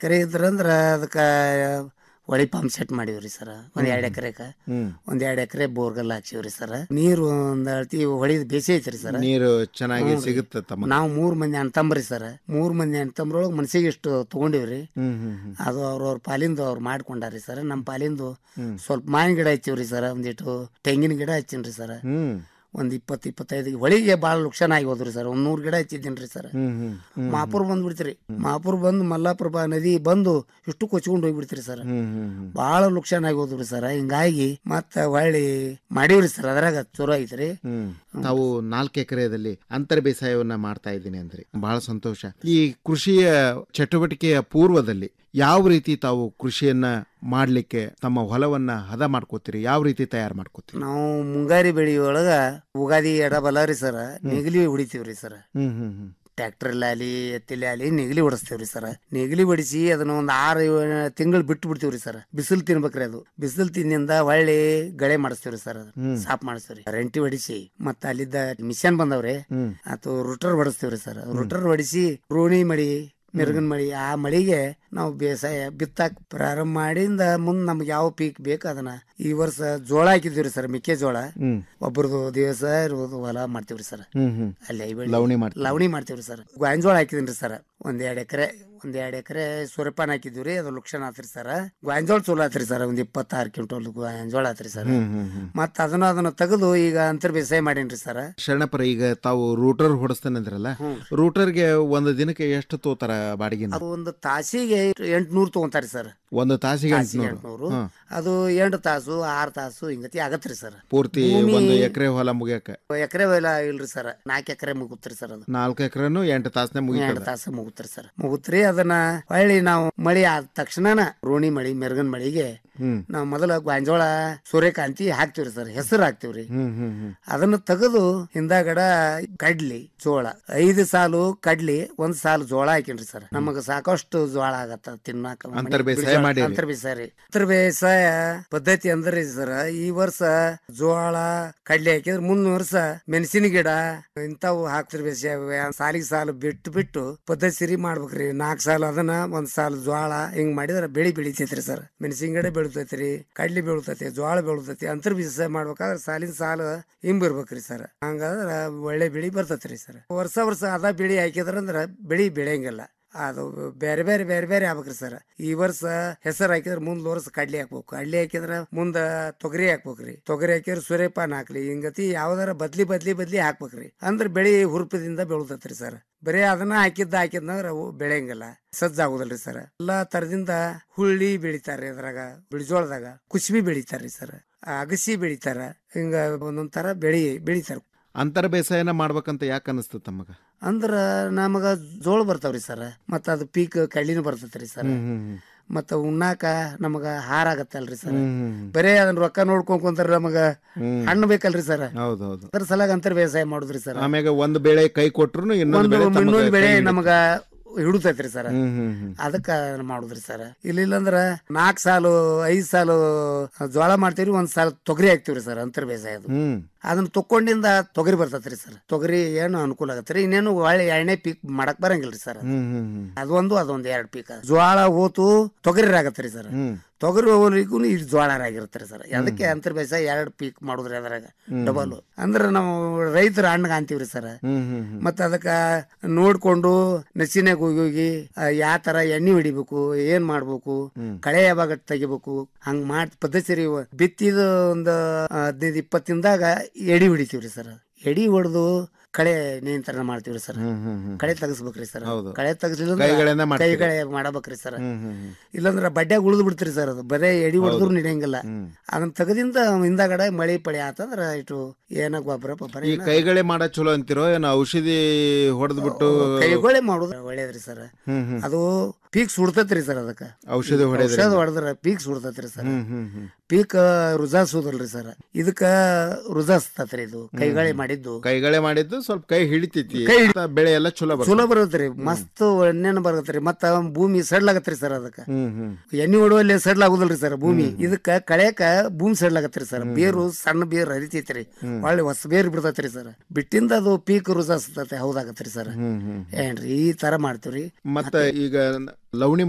ಎಕರೆ ಇದ್ರಂದ್ರ ಅದಕ್ಕ ಹೊಳಿ pump set ಮಾಡಿವ್ರಿ sir ಒಂದ್ ಎರಡ್ ಎಕರೆಕ ಹ್ಮ್ ಒಂದ್ ಎರಡ್ ಎಕರೆ ಬೋರ್ಗಲ್ ಹಾಕ್ಸಿವ್ರಿ ಸರ್ ನೀರು ಒಂದ್ ಅಳ್ತಿ ಹೊಳಿದ್ ಬೇಸಿ ಐತ್ರಿ ಸರ್ ನೀರು ಚೆನ್ನಾಗಿ ಹ್ಞೂ ರೀ. ಸಿಗುತ್ತೆ ತಮ್ಮ ನಾವು ಮೂರ್ ಮಂದಿ ಅಣ್ತಂಬ್ರಿ ಸರ್ ಮೂರ್ ಮಂದಿ ಅಣ್ತಂಬ್ರೊಳಗೆ ಮನ್ಸಿಗೆ ಇಷ್ಟು ತಗೊಂಡಿವ್ರಿ ಹ್ಮ್ ಹ್ಮ್ ಹ್ಮ್ ಅದು ಅವ್ರವ್ರ ಪಾಲಿಂದು ಅವ್ರು ಮಾಡ್ಕೊಂಡಾರಿ ಸರ್ ನಮ್ಮ ಪಾಲಿಂದು ಹ್ಮ್. ಸ್ವಲ್ಪ ಮಾವಿನ ಗಿಡ ಹಚ್ಚಿವ್ರಿ ಸರ್ ಒಂದಿಟ್ಟು ತೆಂಗಿನ ಗಿಡ ಹಚ್ಚಿನ್ರಿ ಸರ್ ಹ್ಮ್ ಒಂದ್ ಇಪ್ಪತ್ತು ಇಪ್ಪತ್ತೈದು ಹೊಳಿಗೆ ಭಾಳ ಲುಕ್ಷಣ ಆಗಿ ಹೋದ್ರಿ ಸರ್ ಒಂದ್ ನೂರ್ ಗಿಡ ಹಚ್ಚಿದ್ದೀನ್ರಿ ಸರ್ ಹ್ಮ್ ಹ್ಮ್ ಹ್ಮ್ ಮಾಪುರ್ ಬಂದ್ಬಿಡ್ತೀರಿ ಮಾಪುರ್ ಬಂದು ಮಲ್ಲಾಪ್ರಭಾ ನದಿ ಬಂದು ಇಷ್ಟು ಕೊಚ್ಕೊಂಡು ಹೋಗ್ಬಿಡ್ತೀರಿ ಸರ್ ಹ್ಮ್ ಹ್ಮ್ ಹ್ಮ್ ಭಾಳ ಲುಕ್ಷಣ ಆಗಿ ಹೋದ್ರಿ ಸರ್ ಹಿಂಗಾಗಿ ಮತ್ತ ಹೊಳ್ಳಿ ಮಾಡೀವ್ರಿ ಸರ್ ಅದ್ರಾಗ ಚಲೋ ಐತ್ರಿ ಹ್ಮ್ ತಾವು ನಾಲ್ಕು ಎಕರೆದಲ್ಲಿ ಅಂತರ ಬೇಸಾಯವನ್ನ ಮಾಡ್ತಾ ಇದ್ದೀನಿ ಅಂದ್ರಿ ಬಹಳ ಸಂತೋಷ ಈ ಕೃಷಿಯ ಚಟುವಟಿಕೆಯ ಪೂರ್ವದಲ್ಲಿ ಯಾವ ರೀತಿ ತಾವು ಕೃಷಿಯನ್ನ ಮಾಡ್ಲಿಕ್ಕೆ ತಮ್ಮ ಹೊಲವನ್ನ ಹದ ಮಾಡ್ಕೋತೀರಿ ಯಾವ ರೀತಿ ತಯಾರು ಮಾಡ್ಕೋತೀರಿ ನಾವು ಮುಂಗಾರಿ ಬೆಳಿ ಒಳಗ ಉಗಾದಿ ಎಡ ಬಲ ರೀ ಸರ್ ನೆಗಲಿ ಹೊಡಿತೀವ್ರಿ ಸರ್ ಹ್ಮ್ ಹ್ಮ್ ಹ್ಮ್ ಟ್ರ್ಯಾಕ್ಟರ್ ಆಲಿ ಎತ್ತಿಲಿ ಆಲಿ ನೆಗಲಿ ಹೊಡಿಸ್ತೇವ್ರಿ ಸರ್ ನೆಗಲಿ ಹೊಡಿಸಿ ಅದನ್ನ ಒಂದ್ ಆರು ತಿಂಗಳು ಬಿಟ್ಟು ಬಿಡ್ತೀವ್ರಿ ಸರ್ ಬಿಸಿಲು ತಿನ್ಬೇಕ್ರಿ ಅದು ಬಿಸಿಲು ತಿನ್ನಿಂದ ಹೊಳ್ಳಿ ಗಳೆ ಮಾಡಿಸ್ತೇವ್ರಿ ಸರ್ ಅದು ಹ್ಮ್. ಸಾಫ್ ಮಾಡಿಸ್ತೇವ್ರಿ ರೆಂಟಿ ಹೊಡಿಸಿ ಮತ್ತ ಅಲ್ಲಿದ್ದ ಮಿಷನ್ ಬಂದವ್ರಿ ಹ್ಮ್ ಆತು ರುಟರ್ ಹೊಡಿಸ್ತೇವ್ರಿ ಸರ್ ರುಟರ್ ಹೊಡಿಸಿ ರೋಣಿ ಮಳಿ ಮಿರ್ಗನ್ ಮಳಿ ಆ ಮಳಿಗೆ ನಾವು ಬೇಸಾಯ ಬಿತ್ತಾಕ್ ಪ್ರಾರಂಭ ಮಾಡಿಂದ ಮುಂದ್ ನಮ್ಗೆ ಯಾವ ಪೀಕ್ ಬೇಕು ಅದನ್ನ ಈ ವರ್ಷ ಜೋಳ ಹಾಕಿದ್ವಿ ಸರ್ ಮೆಕ್ಕೆಜೋಳ ಹ್ಮ್ ಒಬ್ರದು ದಿವಸ ಇರ್ಬೋದು ಹೊಲ ಮಾಡ್ತೀವ್ರಿ ಸರ್ ಹ್ಮ್ ಹ್ಮ್ ಅಲ್ಲಿ ಐಬಳ್ಳಿ ಲವಣಿ ಮಾಡ್ತೀವಿ ಲವಣಿ ಮಾಡ್ತೀವ್ರಿ ಸರ್ ಗಾಂಜೋಳ ಹಾಕಿದ್ರಿ ಸರ್ ಒಂದ್ ಎರಡ್ ಎಕರೆ ಒಂದ್ ಎರಡ್ ಎಕರೆ ಸೂರ್ಯಪಾನ ಹಾಕಿದ್ವಿ ಅದು ಲುಕ್ಷಣ ಆತ್ರಿ ಸರ್ ಗಾಂಜೋಳ ಚಲೋ ಆತ್ರಿ ಸರ್ ಒಂದ್ ಇಪ್ಪತ್ತಾರು ಕ್ವಿಂಟಲ್ ಗಾಂಜೋಳ ಆತ್ರಿ ಸರ್ ಹ್ಮ್ ಹ್ಮ್ ಹ್ಮ್ ಮತ್ತ ಅದನ್ನ ಅದನ್ನ ತೆಗೆದು ಈಗ ಅಂತರ್ ಬೇಸಾಯ ಮಾಡೀನ್ರಿ ಸರ್ ಶರಣಪ್ಪರ ಈಗ ತಾವು ರೂಟರ್ ಹೊಡಿಸ್ತಾನಂದ್ರಲ್ಲ ಹ್ಞೂ ರೂಟರ್ಗೆ ಒಂದು ದಿನಕ್ಕೆ ಎಷ್ಟು ತೋತಾರ ಬಾಡಿಗೆನ ಅದು ಒಂದು ತಾಸಿಗೆ ಎಂಟ್ನೂರು ತಗೊಂತಾರಿ ಸರ್ ಒಂದು ತಾಸಿಗೆ ತಾಸಿಗೆ ಎಂಟ್ನೂರು ಎಂಟ್ನೂರು ಹ್ಮ್. ಅದು ಎಂಟು ತಾಸು ಆರು ತಾಸು ಹಿಂಗತಿ ಆಗತ್ರಿ ಸರ್ ಪೂರ್ತಿ ಭೂಮಿ- ಒಂದು ಎಕರೆ ಹೊಲ ಮುಗಿಯಕ ಎಕರೆ ಹೊಲ ಇಲ್ರಿ ಸರ್ ನಾಲ್ಕು ಎಕರೆ ಮುಗುತ್ರಿ ಸರ್ ಅದು ನಾಲ್ಕು ಎಕರೆನು ಎಂಟು ತಾಸನೆ ಎಂಟು ಮುಗಿತದ ತಾಸು ಮುಗುತ್ರಿ ಸರ್ ಮುಗುತ್ರಿ ಅದನ್ನ ಹೊಳ್ಳಿ ನಾವು ಮಳಿ ಆದ ತಕ್ಷಣನ ರೋಣಿ ಮಳಿ ಮೆರ್ಗನ್ ಮಳಿಗೆ ಹ್ಮ್ ನಾವು ಮೊದಲ ಗಾಂಜೋಳ ಸೂರ್ಯಕಾಂತಿ ಹಾಕ್ತಿವ್ರಿ ಸರ್ ಹೆಸರು ಹಾಕ್ತಿವ್ರಿ ಹ್ಮ್ ಹ್ಮ್ ಹ್ಮ್ ಅದನ್ನ ತೆಗೆದು ಹಿಂದಾಗಡ ಕಡ್ಲಿ ಜೋಳ ಐದು ಸಾಲು ಕಡ್ಲಿ ಒಂದ್ ಸಾಲು ಜೋಳ ಹಾಕಿನ್ರಿ ಸರ್ ನಮಗ ಸಾಕಷ್ಟು ಜೋಳ ಆಗತ್ತ ತಿನ್ನಾಕ ಮನೆಗ್ ಅಂತರ್ ಬೇಸಾಯ ಬಿಡ್ಜೋಳ- ಮಾಡೀರಿ. ಅಂತರ್ ಬೇಸಾಯ ರೀ ಅಂತರ್ ಬೇಸಾಯ ಪದ್ಧತಿ ಅಂದ್ರಿ ಸರ್ ಈ ವರ್ಷ ಜೋಳ ಕಡ್ಲಿ ಹಾಕಿದ್ರೆ ಮುಂದಿನ ವರ್ಷ ಮೆಣಸಿನ ಗಿಡ ಇಂಥವು ಹಾಕ್ತಿರ್ ಬೇಸಾಯ ಸಾಲಿಗೆ ಸಾಲು ಬಿಟ್ಟು ಬಿಟ್ಟು ಪದ್ಧತಿ ಸಿರಿ ಮಾಡ್ಬೇಕ್ರಿ ನಾಲ್ಕು ಸಾಲು ಅದನ್ನ ಒಂದ್ ಸಾಲು ಜೋಳ ಹಿಂಗ್ ಮಾಡಿದ್ರೆ ಬೆಳಿ ಬೆಳಿತೈತ್ರಿ ಸರ್ ಮೆಣಸಿನ ಗಿಡ ಬೆಳಿತೈತ್ರಿ ಕಡ್ಲಿ ಬೆಳಿತೈತಿ ಜೋಳ ಬೆಳಿತೈತಿ ಅಂತರ್ ಬೇಸಾಯ ಮಾಡ್ಬೇಕಾದ್ರೆ ಸಾಲಿನ ಸಾಲು ಹಿಂಬಿರ್ಬೇಕ್ರಿ ಸರ್ ಹಂಗಾದ್ರ ಒಳ್ಳೆ ಬೆಳಿ ಬರ್ತೈತ್ರಿ ಸರ್ ವರ್ಷ ವರ್ಷ ಅದ ಬೆಳಿ ಹಾಕಿದ್ರಂದ್ರ ಬೆಳಿ ಬೆಳೆಯಂಗಿಲ್ಲ ಅದು ಬೇರೆ ಬೇರೆ ಬೇರೆ ಬೇರೆ ಆಗ್ಬೇಕ್ರಿ ಸರ್ ಈ ವರ್ಷ ಹೆಸರು ಹಾಕಿದ್ರೆ ಮುಂದ್ ವರ್ಷ ಕಡ್ಲಿ ಹಾಕ್ಬೇಕು ಕಡ್ಲಿ ಹಾಕಿದ್ರ ಮುಂದ ತೊಗರಿ ಹಾಕ್ಬೇಕ್ರಿ ತೊಗರಿ ಹಾಕಿದ್ರೆ ಸೂರ್ಯಪಾನ ಹಾಕ್ಲಿ ಹಿಂಗತಿ ಯಾವ್ದಾರ ಬದ್ಲಿ ಬದ್ಲಿ ಬದ್ಲಿ ಹಾಕ್ಬೇಕ್ರಿ ಅಂದ್ರ ಬೆಳಿ ಹುರುಪದಿಂದ ಬೆಳತೈತ್ರಿ ಸರ್ ಬರೀ ಅದನ್ನ ಹಾಕಿದ್ದ ಹಾಕಿದ್ನಂದ್ರ ಅವು ಬೆಳೆಯಂಗಿಲ್ಲ ಸಜ್ಜಾಗುದಲ್ರಿ ಸರ್ ಎಲ್ಲಾ ತರದಿಂದ ಹುಳ್ಳಿ ಬೆಳಿತಾರ್ರಿ ಅದ್ರಾಗ ಬಿಳಿಜೋಳದಾಗ ಕುಸ್ಬಿ ಬೆಳಿತಾರ್ರಿ ಸರ್ ಅಗಸಿ ಬೆಳಿತಾರ ಹಿಂಗ ಒಂದೊಂದ್ ತರ ಬೆಳಿ ಬೆಳಿತಾರ ಅಂತರ ಬೇಸಾಯನ ಮಾಡ್ಬೇಕಂತ ಯಾಕೆ ಅನಿಸ್ತು ತಮಗ ಅಂದ್ರ ನಮಗ ಜೋಳ ಬರ್ತಾವ್ರಿ ಸರ್ ಮತ್ತ ಅದು ಪೀಕ್ ಕಳ್ಳಿನೂ ಬರ್ತೈತ್ರಿ ಸರ್ ಹ್ಮ್ ಹ್ಮ್ ಹ್ಮ್. ಮತ್ತ ಉಣ್ಣಾಕ ನಮಗ ಹಾರ ಆಗತ್ತಲ್ರಿ ಸರ್ ಹ್ಮ್ ಹ್ಮ್ ಹ್ಮ್. ಬರೇ ಅದನ್ನ ರೊಕ್ಕ ನೋಡ್ಕೊಂಡ್ ಕುಂತಾರ ನಮಗ ಹ್ಮ್. ಹಣ್ಣು ಬೇಕಲ್ರಿ ಸರ್ ಹೌದೌದು ಅದ್ರ ಸಲಾಗ ಅಂತರ್ ವ್ಯವಸಾಯ ಮಾಡುದ್ರಿ ಸರ್ ಆಮ್ಯಾಗ ಒಂದು ಬೆಳೆ ಕೈ ಕೊಟ್ರು ಇನ್ನೊಂದು ಒಂದು ಬೆಳೆ ತಮಗ ಇನ್ನೊಂದು ಬೆಳೆ ಕೈ ಹಿಡಿತು. ನಮಗ ಹಿಡುತೈತ್ರಿ ಸರ್ ಹ್ಮ್ ಹ್ಮ್ ಹ್ಮ್. ಅದಕ್ಕ ಅದನ್ನ ಮಾಡುದ್ರಿ ಸರ್ ಇಲ್ಲ ಅಂದ್ರ ನಾಲ್ಕ್ ಸಾಲು ಐದ್ ಸಾಲು ಜೋಳ ಮಾಡ್ತೀವ್ರಿ ಒಂದ್ ಸಾಲ ತೊಗರಿ ಹಾಕ್ತಿವ್ರಿ ಸರ್ ಅಂತರ್ ಬೇಸಾಯ ಅದು ಹ್ಮ್ ಅದನ್ನ ತಕ್ಕೊಂಡಿಂದ ತೊಗರಿ ಬರ್ತೈತ್ರಿ ಸರ್ ತೊಗರಿ ಏನು ಅನುಕೂಲ ಆಗತ್ರಿ ಇನ್ನೇನು ಒಳ್ಳೆ ಎಣ್ಣೆ ಪೀಕ್ ಮಾಡಕ್ ಬರಂಗಿಲ್ರಿ ಸರ್ ಹ್ಮ್ ಹ್ಮ್ ಹ್ಮ್. ಅದೊಂದು ಅದೊಂದು ಎರಡ್ ಪೀಕ್ ಜೋಳ ಹೋತು ತೊಗರಿ ಆಗತ್ರಿ ಸರ್ ಹ್ಮ್ ತೊಗರಿ ಹೋಗ್ಲಿಕ್ಕೂ ಇದು ಜೋಳ ಆಗಿರುತ್ತೆ ಸರ್ ಅದಕ್ಕೆ ಅಂತರ್ ಬೇಸಾಯ ಎರಡ್ ಪೀಕ್ ಮಾಡುದ್ರಿ ಅದ್ರಾಗ ಡಬಲ್ ಅಂದ್ರ ನಾವು ರೈತರ ಹಣ್ಣಗ ಅಂತೀವ್ರಿ ಸರ್ ಹ್ಮ್ ಹ್ಮ್ ಹ್ಮ್. ಮತ್ತ ಅದಕ್ಕ ನೋಡ್ಕೊಂಡು ನಸಿನಾಗ ಹೋಗಿ ಹೋಗಿ ಯಾವ ತರ ಎಣ್ಣೆ ಹೊಡಿಬೇಕು ಏನ್ ಮಾಡ್ಬೇಕು ಕಳೆ ಯಾವಾಗ ತೆಗಿಬೇಕು ಹಂಗ್ ಮಾಡ್ ಪದ್ಧತಿ ಬಿತ್ತಿದ ಒಂದು ಹದಿನೈದು ಇಪ್ಪತ್ತಿಂದಾಗ ಎಡಿ ಹೊಡಿತೀವ್ರಿ ಸರ್ ಎಡಿ ಹೊಡೆದು ಕಳೆ ನಿಯಂತ್ರಣ ಮಾಡ್ತೀವ್ರಿ ಸರ್ ಹ್ಮ್ ಹ್ಮ್ ಹ್ಮ್. ಕಳೆ ತೆಗಿಸ್ಬೇಕ್ರಿ ಸರ್ ಹೌದು. ಕಳೆ ತೆಗಿಸ್ಲಿಲ್ಲ ಕೈಗಳಿಂದ ಮಾಡ್ತೀರಿ. ಕೈಗಳೇ ಮಾಡಬೇಕ್ರಿ ಸರ್ ಹ್ಮ್ ಹ್ಮ್ ಹ್ಮ್. ಇಲ್ಲಾಂದ್ರ ಬಡ್ಡ್ಯಾಗ ಉಳಿದು ಬಿಡ್ತೀರಿ ಸರ್ ಅದು ಬರೇ ಎಡಿ ಹೊಡೆದ್ರು ನಡೆಯಂಗಿಲ್ಲ ಹ್ಮ್. ಅದನ್ನ ತೆಗದಿಂದ ಹಿಂದಾಗಡೆ ಮಳಿ ಪಳಿ ಆತಂದ್ರ ಇಟ್ಟು ಏನ ಗೊಬ್ಬರ ಪಬ್ಬರ ಈ ಕೈಗಳೇ ಮಾಡ ಚಲೋ ಅಂತಿರೋ ಏನೋ ಔಷಧಿ ಹೊಡೆದ್ಬಿಟ್ಟು ಕೈಗಳೇ ಮಾಡುದು ಒಳ್ಳೇದ್ರಿ ಸರ್ ಹ್ಮ್ ಹ್ಮ್ ಅದು ಪೀಕ್ ಸುಡ್ತೈತ್ರಿ ಸರ್ ಅದಕ್ಕ ಔಷಧಿ ಹೊಡೆದ್ರಿ ಔಷಧ ಹೊಡೆದ್ರ ಪೀಕ್ ಸುಡ್ತೈತ್ರಿ ಸರ್ ಹ್ಮ್ ಹ್ಮ್ ಹ್ಮ್ ಪೀಕ್ ರುಜಾಸುದಲ್ರಿ ಸರ್ ಇದಕ್ಕ ರುಜಾಸ್ತತ್ರಿ ಇದು ಕೈಗಳೇ ಮಾಡಿದ್ದು ಕೈಗಳೇ ಮಾಡಿದ್ದು ಸ್ವಲ್ಪ ಕೈ ಹಿಡಿತೈತಿ ಕೈ ಮತ್ತ ಬೆಳೆ ಎಲ್ಲ ಚಲೋ ಬರ್ತದೆ ಚಲೋ ಬರತ್ರಿ ಮಸ್ತ್ ಎಣ್ಣೆನ ಬರತ್ರಿ ಮತ್ತ ಭೂಮಿ ಸಡ್ಲಾಗತ್ರಿ ಸರ್ ಅದಕ್ಕ ಹ್ಮ್ ಹ್ಮ್ ಎಣ್ಣೆ ಹೊಡುವಲ್ಲಿ ಸಡ್ಲಾಗುದಲ್ರಿ ಸರ್ ಭೂಮಿ ಇದಕ್ಕ ಕಳೆಕ ಭೂಮಿ ಸಡ್ಲಾಗತ್ರಿ ಸರ್ ಬೇರು ಸಣ್ಣ ಬೇರು ಹರಿತೈತ್ರಿ ಒಳ್ಳೆ ಹೊಸ ಬೇರು ಬಿಡ್ತೈತ್ರಿ ಸರ್ ಬಿಟ್ಟಿಂದ ಅದು ಪೀಕ್ ರುಜಾಸ್ತತೆ ಹೌದಾಗತ್ರಿ ಸರ್ ಹ್ಮ್ ಹ್ಮ್ ಏನ್ರಿ ಈ ತರ ಮಾಡ್ತೀವ್ರಿ ಮತ್ತ ಈಗ ಲವಣಿ